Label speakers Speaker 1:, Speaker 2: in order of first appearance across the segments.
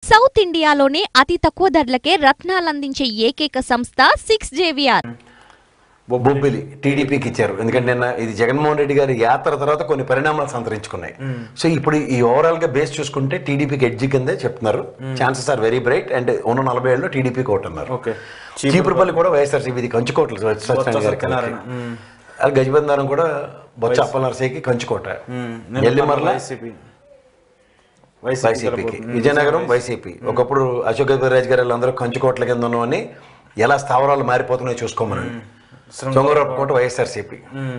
Speaker 1: South ఇండియాలోనే అతి తక్కువ ధరలకే రత్నాలందించే ఏకైక సంస్థ సిక్స్ జేవిఆర్
Speaker 2: బొబ్బిలి టీడీపీకి ఇచ్చారు ఎందుకంటే నిన్న ఇది జగన్మోహన్ రెడ్డి గారి యాత్ర తర్వాత కొన్ని పరిణామాలు సంతరించుకున్నాయి సో ఇప్పుడు ఈ ఓవరాల్ గా బేస్ చూసుకుంటే టీడీపీకి ఎడ్జి కిందే చెప్తున్నారు chances are very bright and ఉన్న నలభై ఏళ్ళు టీడీపీకి ఒకటి అన్నారు
Speaker 3: ఓకే
Speaker 2: చీపురుపల్లి కూడా వైఎస్ఆర్సీపీ ఇది కంచుకోటలు సత్యనారాయణ గారి
Speaker 3: సత్యనారాయణ.
Speaker 2: కలిసి. అది గజబంధారం కూడా బొచ్చ అప్పలనరసేకి కంచుకోట ఎల్లిమర్ల
Speaker 3: వైసీపీ
Speaker 2: వైసీపీకి విజయనగరం వైసీపీ ఒకప్పుడు అశోక్ గజపతిరాజు గారు అందరూ కంచుకోట్ల కింద ఉన్నవని ఎలా స్థావరాలు మారిపోతున్నాయో చూసుకోమనండి సొంగరపు కోట వైఎస్ఆర్సీపీ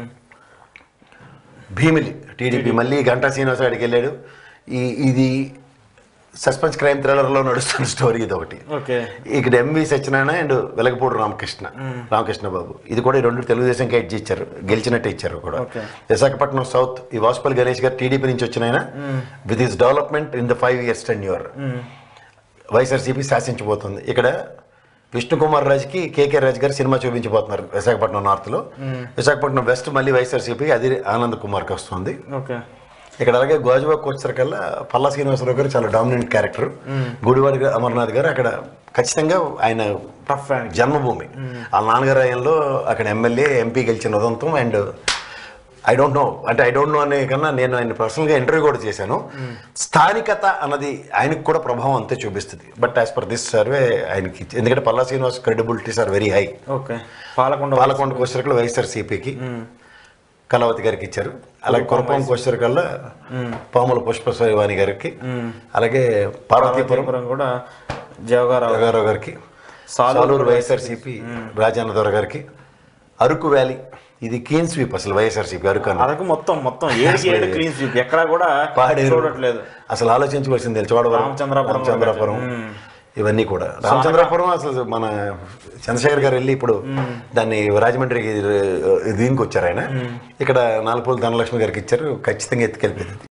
Speaker 2: భీమిలి టీడీపీ మళ్ళీ గంటా శ్రీనివాస గారికి వెళ్ళాడు ఈ ఇది సస్పెన్స్ క్రైమ్ థ్రిల్లర్లో నడుస్తున్న స్టోరీ ఇది ఒకటి
Speaker 3: ఓకే
Speaker 2: ఇక్కడ ఎంవి సత్యనారాయణ అండ్ వెలగపూడి రామకృష్ణ రామకృష్ణ బాబు ఇది కూడా ఈ రెండు తెలుగుదేశంకి ఎడ్జ్ ఇచ్చారు గెలిచినట్టే ఇచ్చారు కూడా
Speaker 3: Okay.
Speaker 2: విశాఖపట్నం సౌత్ ఈ వాసుపల్లి గణేష్ గారు టీడీపీ నుంచి వచ్చిన ఆయన with his development in the five years ten year YSRCP శాసించబోతుంది ఇక్కడ విష్ణుకుమార్ రాజుకి కేకే రాజు గారు సినిమా చూపించబోతున్నారు విశాఖపట్నం నార్త్లో విశాఖపట్నం వెస్ట్ మళ్ళీ వైఎస్ఆర్సీపీ అది ఆనంద్ కుమార్కి వస్తుంది
Speaker 3: ఓకే
Speaker 2: ఇక్కడ అలాగే గోజుబాకు వచ్చేసరికల్లా పల్లా శ్రీనివాసరావు గారు చాలా డామినెంట్ క్యారెక్టర్ గుడివాడి గారు, అమర్నాథ్ గారు అక్కడ ఖచ్చితంగా ఆయన
Speaker 3: టఫ్ ఫ్యాన్
Speaker 2: జన్మభూమి వాళ్ళ నాన్నగారు ఆయనలో అక్కడ ఎమ్మెల్యే ఎంపీ గెలిచిన ఉదంతం అండ్ ఐ డోంట్ నో అంటే ఐ డోంట్ నో అనే కన్నా నేను ఆయన పర్సనల్గా ఇంటర్వ్యూ కూడా చేశాను స్థానికత అన్నది ఆయనకు కూడా ప్రభావం అంతే చూపిస్తుంది but as per this survey ఆయనకి ఎందుకంటే Palla Srinivas credibilities are very high
Speaker 3: okay Palakonda
Speaker 2: Palakonda కోసరికలు వైఎస్ఆర్సీపీకి కళావతి గారికి ఇచ్చారు అలాగే కురపం కోసరికల్లా పాముల పుష్ప వాణి గారికి అలాగే పార్వతీపురం
Speaker 3: పార్వతీపురం కూడా జవగారావు
Speaker 2: రాఘారావు గారికి
Speaker 3: సాలూరు
Speaker 2: సాలూరు వైఎస్ఆర్సీపీ రాజాన్న దొర గారికి అరకు వ్యాలీ ఇది క్లీన్ స్వీప్ అసలు వైఎస్ఆర్సీపీ అరకు అన్న
Speaker 3: అరకు మొత్తం మొత్తం ఏడుకి ఏడు క్లీన్ స్వీప్ ఎక్కడా కూడా
Speaker 2: పాడేరు
Speaker 3: చూడట్లేదు
Speaker 2: అసలు ఆలోచించవలసింది చోడవరం
Speaker 3: రామచంద్రాపురం
Speaker 2: రామచంద్రాపురం ఇవన్నీ కూడా రామచంద్రాపురం అసలు మన చంద్రశేఖర్ గారు వెళ్ళి ఇప్పుడు దాన్ని రాజమండ్రికి దీనికి వచ్చారు ఆయన ఇక్కడ నాలుగు ధనలక్ష్మి గారికి ఇచ్చారు ఖచ్చితంగా ఎత్తుకెళ్ళిపోయింది